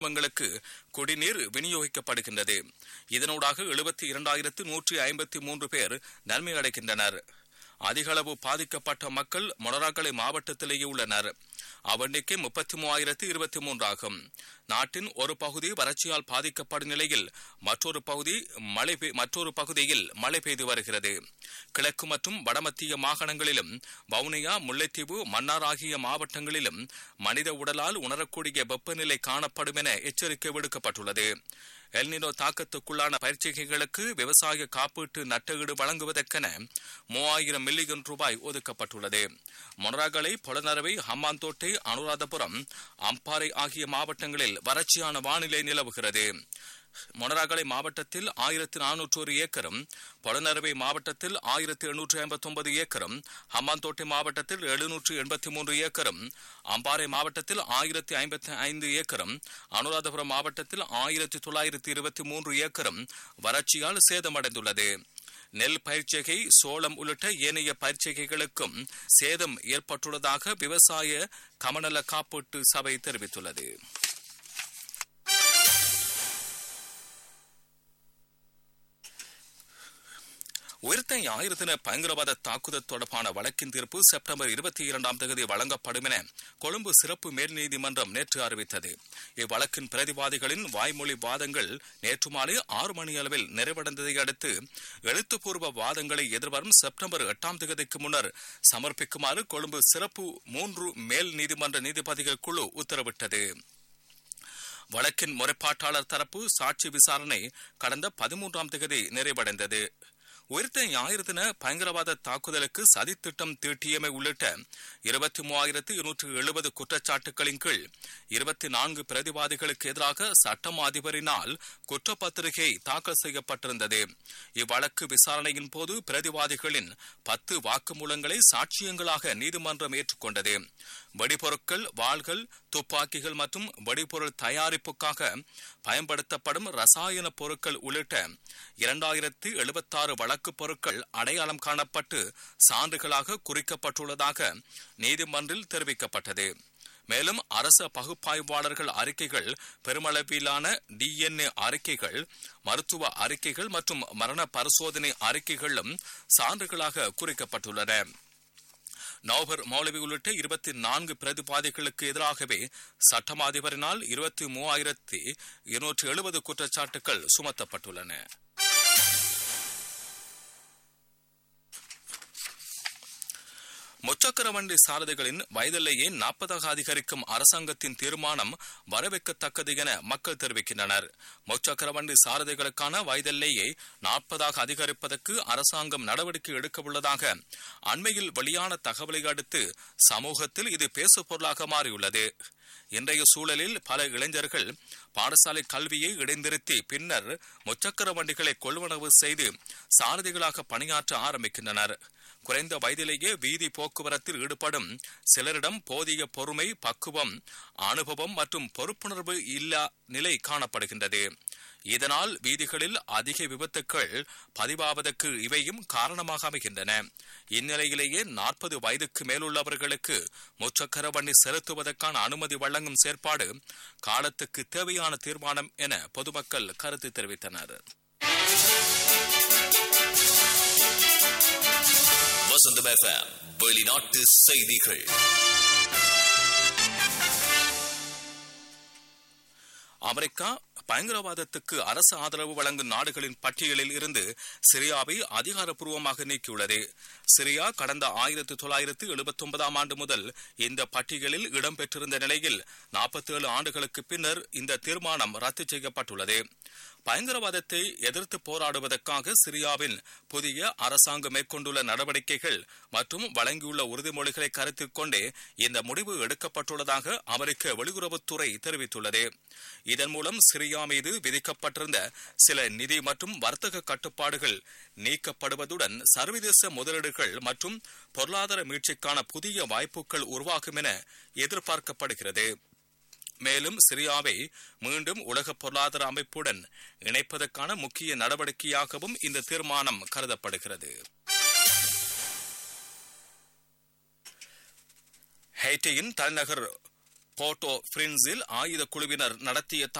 குடும்பங்களுக்கு குடிநீர் விநியோகிக்கப்படுகின்றது இதனூடாக எழுபத்தி இரண்டாயிரத்து நூற்றி ஐம்பத்தி மூன்று பேர் நன்மை அடைகின்றனர் அதிகளவு பாதிக்கப்பட்ட மக்கள் மொனராகலை மாவட்டத்திலேயே உள்ளனர் அவெண்ணிக்கை முப்பத்தி மூவாயிரத்து இருபத்தி மூன்றாகும் நாட்டின் ஒரு பகுதி வறட்சியால் பாதிக்கப்படும் நிலையில் மற்றொரு பகுதி மழை பெய்- மற்றொரு பகுதியில் மழை பெய்து வருகிறது கிழக்கு மற்றும் வடமத்திய மாகாணங்களிலும் வவுனியா முல்லைத்தீவு மன்னார் ஆகிய மாவட்டங்களிலும் மனித உடலால் உணரக்கூடிய வெப்பநிலை காணப்படும் என எச்சரிக்கை விடுக்கப்பட்டுள்ளது எல்னினோ தாக்கத்துக்குள்ளான பயிற்சிகைகளுக்கு விவசாய காப்பீட்டு நட்டஈடு வழங்குவதற்கென மூவாயிரம் மில்லியன் ரூபாய் ஒதுக்கப்பட்டுள்ளது மொனராகலை பொலனரவை ஹம்மாந்தோட்டை அனுராதபுரம் அம்பாறை ஆகிய மாவட்டங்களில் வறட்சியான வானிலை நிலவுகிறது மொனராகலை மாவட்டத்தில் ஆயிரத்தி நானூற்று ஒரு ஏக்கரும் பொலனறுவை மாவட்டத்தில் ஆயிரத்தி எண்ணூற்று ஐம்பத்தி ஒன்பது ஏக்கரும் ஹம்பாந்தோட்டை மாவட்டத்தில் எழுநூற்று எண்பத்தி மூன்று ஏக்கரும் அம்பாறை மாவட்டத்தில் ஆயிரத்தி ஐம்பத்தி ஐந்து ஏக்கரும் அனுராதபுரம் மாவட்டத்தில் ஆயிரத்தி தொள்ளாயிரத்தி இருபத்தி மூன்று ஏக்கரும் வறட்சியால் சேதமடைந்துள்ளது நெல் பயிர்ச்செய்கை சோளம் உள்ளிட்ட ஏனைய பயிர்ச்செய்கைகளுக்கும் சேதம் ஏற்பட்டுள்ளதாக விவசாய கமநல காப்பீட்டு சபை தெரிவித்துள்ளது உயிர்த்த ஞாயிறு பயங்கரவாத தாக்குதல் தொடர்பான வழக்கின் தீர்ப்பு செப்டம்பர் இருபத்தி இரண்டாம் தேதி வழங்கப்படும் என கொழும்பு சிறப்பு மேல் நீதிமன்றம் நேற்று அறிவித்தது இவ்வழக்கின் பிரதிவாதிகளின் வாய்மொழி வாதங்கள் நேற்று மாலை ஆறு மணி அளவில் நிறைவடைந்ததை அடுத்து எழுத்துப்பூர்வ வாதங்களை எதிர்வரும் செப்டம்பர் எட்டாம் தேதிக்கு முன்னர் சமர்ப்பிக்குமாறு கொழும்பு சிறப்பு மூன்று மேல் நீதிமன்ற நீதிபதிகள் குழு உத்தரவிட்டது வழக்கின் முறைப்பாட்டாளர் தரப்பு சாட்சி விசாரணை கடந்த பதிமூன்றாம் தேதி நிறைவடைந்தது உயிர்த்த ஞாயிறு தின பயங்கரவாத தாக்குதலுக்கு சதித்திட்டம் தீட்டியமை உள்ளிட்ட இருபத்தி மூவாயிரத்து இருநூற்று எழுபது குற்றச்சாட்டுகளின் கீழ் இருபத்தி நான்கு பிரதிவாதிகளுக்கு எதிராக சட்டம் அதிபரினால் குற்றப்பத்திரிகை தாக்கல் செய்யப்பட்டிருந்தது இவ்வழக்கு விசாரணையின் போது பிரதிவாதிகளின் பத்து வாக்குமூலங்களை சாட்சியங்களாக நீதிமன்றம் ஏற்றுக்கொண்டது வெடிபொருட்கள் வாள்கள் துப்பாக்கிகள் மற்றும் வெடிபொருள் தயாரிப்புக்காக பயன்படுத்தப்படும் ரசாயன பொருட்கள் உள்ளிட்ட இரண்டாயிரத்து எழுபத்தாறு வழக்கு பொருட்கள் அடையாளம் காணப்பட்டு சான்றுகளாக குறிக்கப்பட்டுள்ளதாக நீதிமன்றில் தெரிவிக்கப்பட்டது மேலும் அரச பகுப்பாய்வாளர்கள் அறிக்கைகள் பெருமளவிலான டிஎன்ஏ அறிக்கைகள் மருத்துவ அறிக்கைகள் மற்றும் மரண பரிசோதனை அறிக்கைகளும் சான்றுகளாக குறிக்கப்பட்டுள்ளன நவபர் மௌலவி உள்ளிட்ட இருபத்தி நான்கு பிரதிவாதிகளுக்கு எதிராகவே சட்டம் அதிபரினால் இருபத்தி மூவாயிரத்தி இருநூற்றி எழுபது குற்றச்சாட்டுகள் சுமத்தப்பட்டுள்ளன முச்சக்கர வண்டி சாரதிகளின் வயதிலேயே நாற்பதாக அதிகரிக்கும் அரசாங்கத்தின் தீர்மானம் வரவேற்கத்தக்கது என மக்கள் தெரிவிக்கின்றனர் முச்சக்கர வண்டி சாரதிகளுக்கான வயதிலேயே நாற்பதாக அதிகரிப்பதற்கு அரசாங்கம் நடவடிக்கை எடுக்க உள்ளதாக அண்மையில் வெளியான தகவலை அடுத்து சமூகத்தில் இது பேசு பொருளாக மாறியுள்ளது இன்றைய சூழலில் பல இளைஞர்கள் பாடசாலை கல்வியை இடைநிறுத்தி பின்னர் முச்சக்கர வண்டிகளை கொள்வனவு செய்து சாரதிகளாக பணியாற்ற ஆரம்பிக்கின்றனர் குறைந்த வயதிலேயே வீதி போக்குவரத்தில் ஈடுபடும் சிலரிடம் போதிய பொறுமை பக்குவம் அனுபவம் மற்றும் பொறுப்புணர்வு இல்லா நிலை காணப்படுகின்றது இதனால் வீதிகளில் அதிக விபத்துக்கள் பதிவாவதற்கு இவையும் காரணமாக அமைகின்றன இந்நிலையிலேயே நாற்பது வயதுக்கு மேலுள்ளவர்களுக்கு முச்சக்கர வண்டி செலுத்துவதற்கான அனுமதி வழங்கும் செயற்பாடு காலத்துக்கு தேவையான தீர்மானம் என பொதுமக்கள் கருத்து தெரிவித்தனர் வசந்தம் எஃப்எம் வெளிநாட்டு செய்திகள் அமெரிக்கா பயங்கரவாதத்துக்கு அரசு ஆதரவு வழங்கும் நாடுகளின் பட்டியலில் இருந்து சிரியாவை அதிகாரப்பூர்வமாக நீக்கியுள்ளது சிரியா கடந்த ஆயிரத்தி தொள்ளாயிரத்து எழுபத்தி ஒன்பதாம் ஆண்டு முதல் இந்த பட்டியலில் இடம்பெற்றிருந்த நிலையில் நாற்பத்தி ஏழு ஆண்டுகளுக்கு பின்னர் இந்த தீர்மானம் ரத்து செய்யப்பட்டுள்ளது பயங்கரவாதத்தை எதிர்த்து போராடுவதற்காக சிரியாவின் புதிய அரசாங்கம் மேற்கொண்டுள்ள நடவடிக்கைகள் மற்றும் வழங்கியுள்ள உறுதிமொழிகளை கருத்தில் கொண்டே இந்த முடிவு எடுக்கப்பட்டுள்ளதாக அமெரிக்க வெளியுறவுத்துறை தெரிவித்துள்ளது இதன் மூலம் சிரியா மீது விதிக்கப்பட்டிருந்த சில நிதி மற்றும் வர்த்தக கட்டுப்பாடுகள் நீக்கப்படுவதுடன் சர்வதேச முதலீடுகள் மற்றும் பொருளாதார மீட்சிக்கான புதிய வாய்ப்புகள் உருவாகும் என எதிர்பார்க்கப்படுகிறது மேலும் சிரியாவை மீண்டும் உலக பொருளாதார அமைப்புடன் இணைப்பதற்கான முக்கிய நடவடிக்கையாகவும் இந்த தீர்மானம் கருதப்படுகிறது ஹைட்டியின் தலைநகர் போர்ட்டோ பிரின்ஸில் ஆயுத குழுவினர் நடத்திய